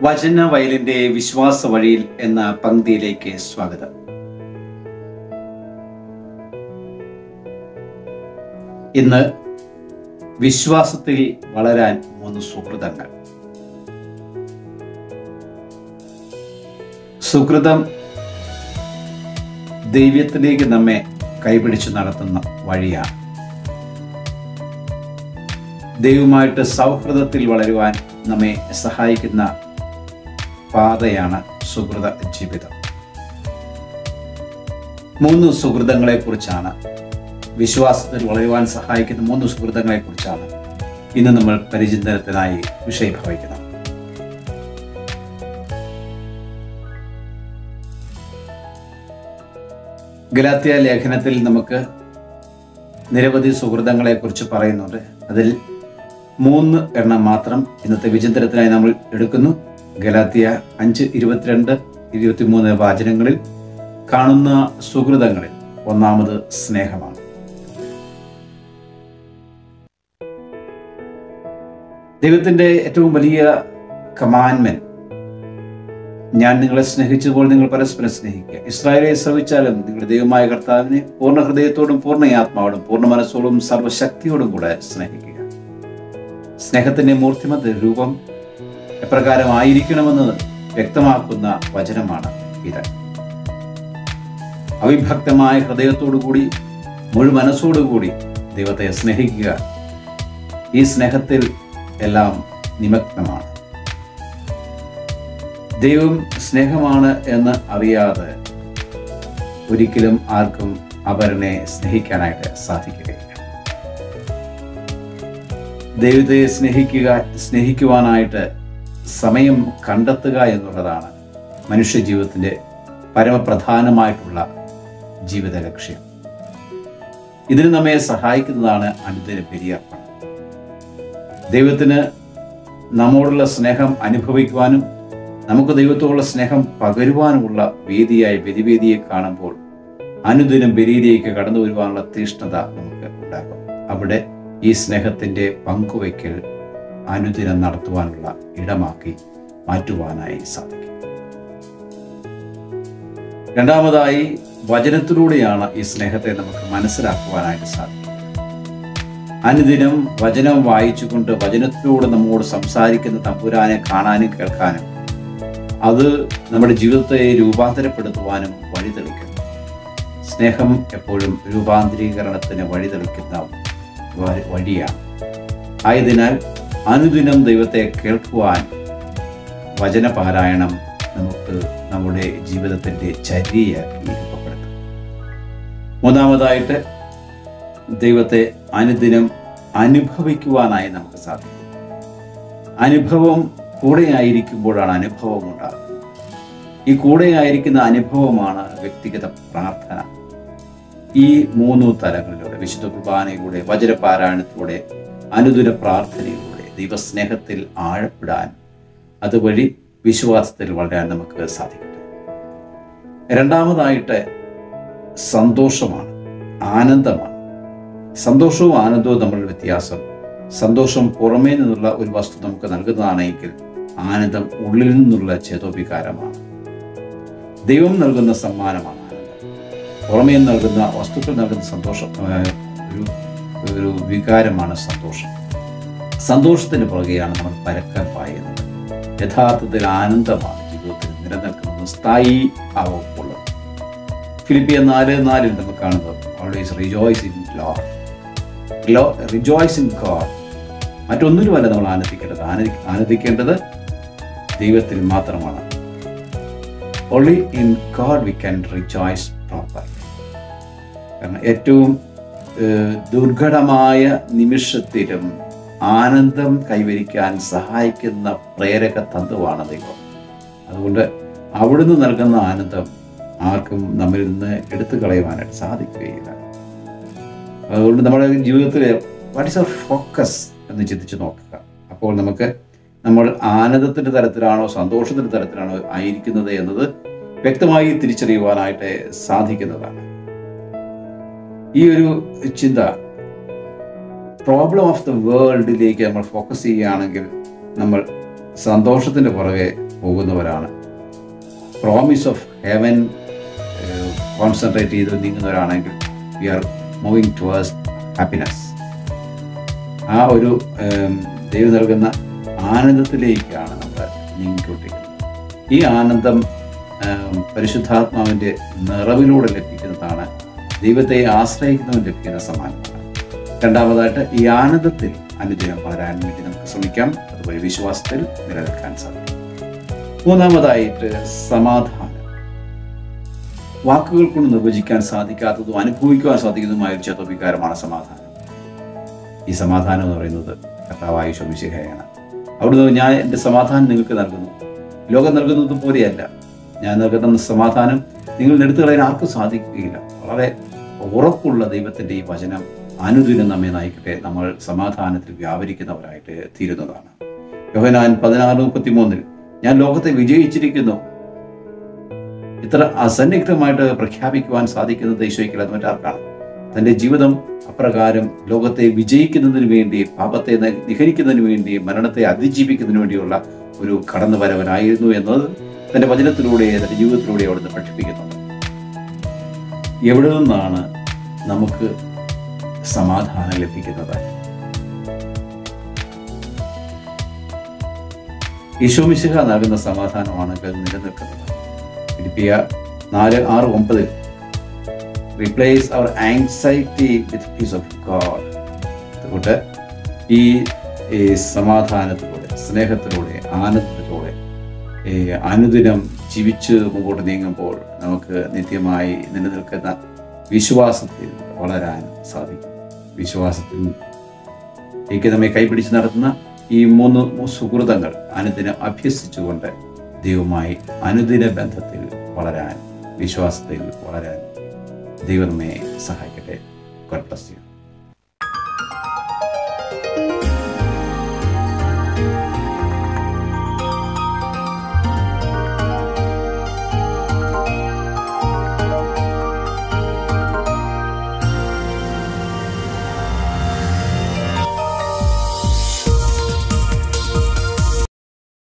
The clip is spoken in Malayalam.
വചന വയലിന്റെ വിശ്വാസ വഴിയിൽ എന്ന പങ്ക്തിയിലേക്ക് സ്വാഗതം ഇന്ന് വിശ്വാസത്തിൽ വളരാൻ മൂന്ന് സുഹൃതങ്ങൾ സുഹൃതം ദൈവത്തിലേക്ക് നമ്മെ കൈപിടിച്ച് നടത്തുന്ന വഴിയാണ് ദൈവമായിട്ട് സൗഹൃദത്തിൽ വളരുവാൻ നമ്മെ സഹായിക്കുന്ന പാതയാണ് സുഹൃത ജീവിതം മൂന്ന് സുഹൃതങ്ങളെ കുറിച്ചാണ് വിശ്വാസത്തിൽ വളരുവാൻ സഹായിക്കുന്ന മൂന്ന് സുഹൃതങ്ങളെ കുറിച്ചാണ് ഇന്ന് നമ്മൾ പരിചിന്തനത്തിനായി വിഷയഭവിക്കുന്നത് ഗലാത്യ ലേഖനത്തിൽ നമുക്ക് നിരവധി സുഹൃതങ്ങളെ കുറിച്ച് പറയുന്നുണ്ട് അതിൽ മൂന്ന് എണ്ണം മാത്രം ഇന്നത്തെ വിചിന്തനത്തിനായി നമ്മൾ എടുക്കുന്നു ഗലാത്തിയ അഞ്ച് ഇരുപത്തിരണ്ട് ഇരുപത്തിമൂന്ന് വാചനങ്ങളിൽ കാണുന്ന സുഹൃതങ്ങളിൽ ഒന്നാമത് സ്നേഹമാണ് ദൈവത്തിന്റെ ഏറ്റവും വലിയ കമാൻമെന്റ് ഞാൻ നിങ്ങളെ സ്നേഹിച്ചപ്പോൾ നിങ്ങൾ പരസ്പരം സ്നേഹിക്കുക ഇസ്രായേലെ ശ്രമിച്ചാലും നിങ്ങളുടെ ദൈവമായ കർത്താവിനെ പൂർണ്ണ ഹൃദയത്തോടും പൂർണ്ണ ആത്മാവോടും പൂർണ്ണ മനസ്സോടും സർവശക്തിയോടും കൂടെ സ്നേഹിക്കുക സ്നേഹത്തിന്റെ മൂർത്തിമത് രൂപം എപ്രകാരം ആയിരിക്കണമെന്ന് വ്യക്തമാക്കുന്ന വചനമാണ് ഇത് അവിഭക്തമായ ഹൃദയത്തോടുകൂടി മുഴു മനസ്സോടുകൂടി ദൈവത്തെ സ്നേഹിക്കുക ഈ സ്നേഹത്തിൽ എല്ലാം നിമഗ്നമാണ് ദൈവം സ്നേഹമാണ് എന്ന് അറിയാതെ ഒരിക്കലും ആർക്കും അവരനെ സ്നേഹിക്കാനായിട്ട് സാധിക്കുകയില്ല ദൈവത്തെ സ്നേഹിക്കുക സ്നേഹിക്കുവാനായിട്ട് സമയം കണ്ടെത്തുക എന്നുള്ളതാണ് മനുഷ്യ ജീവിതത്തിന്റെ പരമപ്രധാനമായിട്ടുള്ള ജീവിത ലക്ഷ്യം ഇതിന് നമ്മെ സഹായിക്കുന്നതാണ് അനുദിന ബലിയർപ്പണം ദൈവത്തിന് നമ്മോടുള്ള സ്നേഹം അനുഭവിക്കുവാനും നമുക്ക് ദൈവത്തോടുള്ള സ്നേഹം പകരുവാനുമുള്ള വേദിയായ ബലിവേദിയെ കാണുമ്പോൾ അനുദിനം ബലിയിലേക്ക് കടന്നു വരുവാനുള്ള തീഷ്ണത നമുക്ക് ഉണ്ടാകും അവിടെ ഈ സ്നേഹത്തിന്റെ പങ്കുവയ്ക്കൽ അനുദിനം നടത്തുവാനുള്ള ഇടമാക്കി മാറ്റുവാനായി സാധിക്കും രണ്ടാമതായി വചനത്തിലൂടെയാണ് ഈ സ്നേഹത്തെ നമുക്ക് മനസ്സിലാക്കുവാനായിട്ട് സാധിക്കും അനുദിനം വചനം വായിച്ചുകൊണ്ട് വചനത്തിലൂടെ നമ്മോട് സംസാരിക്കുന്ന തമ്പുരാനെ കാണാനും കേൾക്കാനും അത് നമ്മുടെ ജീവിതത്തെ രൂപാന്തരപ്പെടുത്തുവാനും വഴിതെളിക്കുന്നു സ്നേഹം എപ്പോഴും രൂപാന്തരീകരണത്തിന് വഴിതെളിക്കുന്ന വഴിയാണ് ആയതിനാൽ അനുദിനം ദൈവത്തെ കേൾക്കുവാൻ വചനപാരായണം നമുക്ക് നമ്മുടെ ജീവിതത്തിൻ്റെ ചര്യയാക്കി രൂപപ്പെടുത്തും മൂന്നാമതായിട്ട് ദൈവത്തെ അനുദിനം അനുഭവിക്കുവാനായി നമുക്ക് സാധിക്കും അനുഭവം കൂടെയായിരിക്കുമ്പോഴാണ് അനുഭവം ഉണ്ടാകുന്നത് ഈ കൂടെയായിരിക്കുന്ന അനുഭവമാണ് വ്യക്തിഗത പ്രാർത്ഥന ഈ മൂന്നു തലങ്ങളിലൂടെ വിശുദ്ധ കുർബാനയിലൂടെ വചനപാരായണത്തിലൂടെ അനുദിന പ്രാർത്ഥനയിലൂടെ ദൈവസ്നേഹത്തിൽ ആഴപ്പെടാൻ അതുവഴി വിശ്വാസത്തിൽ വളരാൻ നമുക്ക് സാധിക്കട്ടെ രണ്ടാമതായിട്ട് സന്തോഷമാണ് ആനന്ദമാണ് സന്തോഷവും ആനന്ദവും തമ്മിലുള്ള വ്യത്യാസം സന്തോഷം പുറമേ നിന്നുള്ള ഒരു വസ്തു നമുക്ക് നൽകുന്നതാണെങ്കിൽ ആനന്ദം ഉള്ളിൽ നിന്നുള്ള ചേതോവികാരമാണ് ദൈവം നൽകുന്ന സമ്മാനമാണ് ആനന്ദം പുറമേ നൽകുന്ന വസ്തുക്കൾ നൽകുന്ന സന്തോഷം ഒരു ഒരു വികാരമാണ് സന്തോഷം സന്തോഷത്തിന് പുറകെയാണ് നമ്മൾ പരക്കം പായുന്നത് യഥാർത്ഥത്തിൽ ആനന്ദമാണ് ജീവിതത്തിൽ നിലനിൽക്കുന്നത് സ്ഥായി ഭാവമുള്ളത് ഫിലിപ്പിയ നാല് നാലിൽ നമുക്ക് കാണുന്നത് always rejoice in Lord Lord rejoice in God മറ്റൊന്നിലുമല്ല നമ്മൾ ആനന്ദിക്കേണ്ടത് ആനന്ദിക്കേണ്ടത് ദൈവത്തിൽ മാത്രമാണ് only in God we can rejoice proper കാരണം ഏറ്റവും ദുർഘടമായ നിമിഷത്തിലും ആനന്ദം കൈവരിക്കാൻ സഹായിക്കുന്ന പ്രേരക തത്വമാണ് ദൈവം അതുകൊണ്ട് അവിടുന്ന് നൽകുന്ന ആനന്ദം ആർക്കും നമ്മിൽ നിന്ന് എടുത്തു കളയുവാനായിട്ട് സാധിക്കുകയില്ല അതുകൊണ്ട് നമ്മുടെ ജീവിതത്തിൽ വാട്ട് ഇസ് അവർ ഫോക്കസ് എന്ന് ചിന്തിച്ച് നോക്കുക അപ്പോൾ നമുക്ക് നമ്മൾ ആനന്ദത്തിന്റെ തരത്തിലാണോ സന്തോഷത്തിന്റെ തരത്തിലാണോ ആയിരിക്കുന്നത് എന്നത് വ്യക്തമായി തിരിച്ചറിയുവാനായിട്ട് സാധിക്കുന്നതാണ് ഈ ഒരു ചിന്ത പ്രോബ്ലം ഓഫ് ദ വേൾഡിലേക്ക് നമ്മൾ ഫോക്കസ് ചെയ്യുകയാണെങ്കിൽ നമ്മൾ സന്തോഷത്തിന്റെ പുറകെ പോകുന്നവരാണ് പ്രോമിസ് ഓഫ് ഹെവൻ കോൺസെൻട്രേറ്റ് ചെയ്ത് നീങ്ങുന്നവരാണെങ്കിൽ we are moving towards happiness ആ ഒരു ഏം, ദൈവം നൽകുന്ന ആനന്ദത്തിലേക്കാണ് നമ്മൾ നീങ്ങിക്കൊണ്ടിരിക്കുന്നത് ഈ ആനന്ദം ഏം, പരിശുദ്ധാത്മാവിൻ്റെ നിറവിലൂടെ ലഭിക്കുന്നതാണ് ദൈവത്തെ ആശ്രയിക്കുന്നവൻ ലഭിക്കുന്ന സമ്മാനമാണ് രണ്ടാമതായിട്ട് ഈ ആനന്ദത്തിൽ അനുദിനം വളരാൻ വേണ്ടി നമുക്ക് ശ്രമിക്കാം അതുപോലെ വിശ്വാസത്തിൽ നിലനിൽക്കാൻ സാധിക്കും മൂന്നാമതായിട്ട് സമാധാനം വാക്കുകൾ കൊണ്ട് നിർവചിക്കാൻ സാധിക്കാത്തതും അനുഭവിക്കുവാൻ സാധിക്കുന്നതുമായ ഒരു ചേതോവികാരമാണ് സമാധാനം ഈ സമാധാനം എന്ന് പറയുന്നത് കർത്താവായ ശോമിശിഹയാണ് അവിടുന്ന് ഞാൻ എൻ്റെ സമാധാനം നിങ്ങൾക്ക് നൽകുന്നു ലോകം നൽകുന്നത് പോലെയല്ല ഞാൻ നൽകുന്ന സമാധാനം നിങ്ങൾ എടുത്തു കളയാൻ ആർക്കും സാധിക്കുകയില്ല വളരെ ഉറപ്പുള്ള ദൈവത്തിൻ്റെ ഈ വചനം അനുദിനം നമ്മെ നയിക്കട്ടെ നമ്മൾ സമാധാനത്തിൽ വ്യാപരിക്കുന്നവരായിട്ട് തീരുന്നതാണ് യോഹനാൻ പതിനാറ് മുപ്പത്തി മൂന്നിൽ ഞാൻ ലോകത്തെ വിജയിച്ചിരിക്കുന്നു ഇത്ര അസന്നിഗ്ധമായിട്ട് പ്രഖ്യാപിക്കുവാൻ സാധിക്കുന്നത് ഈശോയ്ക്കല്ലാതെ മറ്റാർക്കാണ് തൻ്റെ ജീവിതം അപ്രകാരം ലോകത്തെ വിജയിക്കുന്നതിന് വേണ്ടി പാപത്തെ ന- നിഹരിക്കുന്നതിന് വേണ്ടി മരണത്തെ അതിജീവിക്കുന്നതിന് വേണ്ടിയുള്ള ഒരു കടന്നുവരവനായിരുന്നു എന്നത് തൻ്റെ വചനത്തിലൂടെ തൻ്റെ ജീവിതത്തിലൂടെ അവിടുന്ന് പഠിപ്പിക്കുന്നുണ്ട് എവിടെ നിന്നാണ് നമുക്ക് സമാധാനം ലഭിക്കുന്നത് ഈശോമിശിഹ നൽകുന്ന സമാധാനമാണെങ്കിൽ നിലനിൽക്കുന്നത് ഫിലിപ്പിയ നാല് ആറ് ഒമ്പതിൽ replace our anxiety with peace of God അതുകൊണ്ട് ഈ ഈ സമാധാനത്തിലൂടെ സ്നേഹത്തിലൂടെ ആനന്ദത്തിലൂടെ ഈ അനുദിനം ജീവിച്ച് മുമ്പോട്ട് നീങ്ങുമ്പോൾ നമുക്ക് നിത്യമായി നിലനിൽക്കുന്ന വിശ്വാസത്തിൽ വളരാൻ സാധിക്കും വിശ്വാസത്തിൽ എനിക്ക് നമ്മെ കൈപിടിച്ച് നടത്തുന്ന ഈ മൂന്ന് സുഹൃതങ്ങൾ അനുദിനം അഭ്യസിച്ചുകൊണ്ട് ദൈവമായി അനുദിന ബന്ധത്തിൽ വളരാൻ വിശ്വാസത്തിൽ വളരാൻ ദൈവം നമ്മെ സഹായിക്കട്ടെ ഗോഡ് ബ്ലസ് യു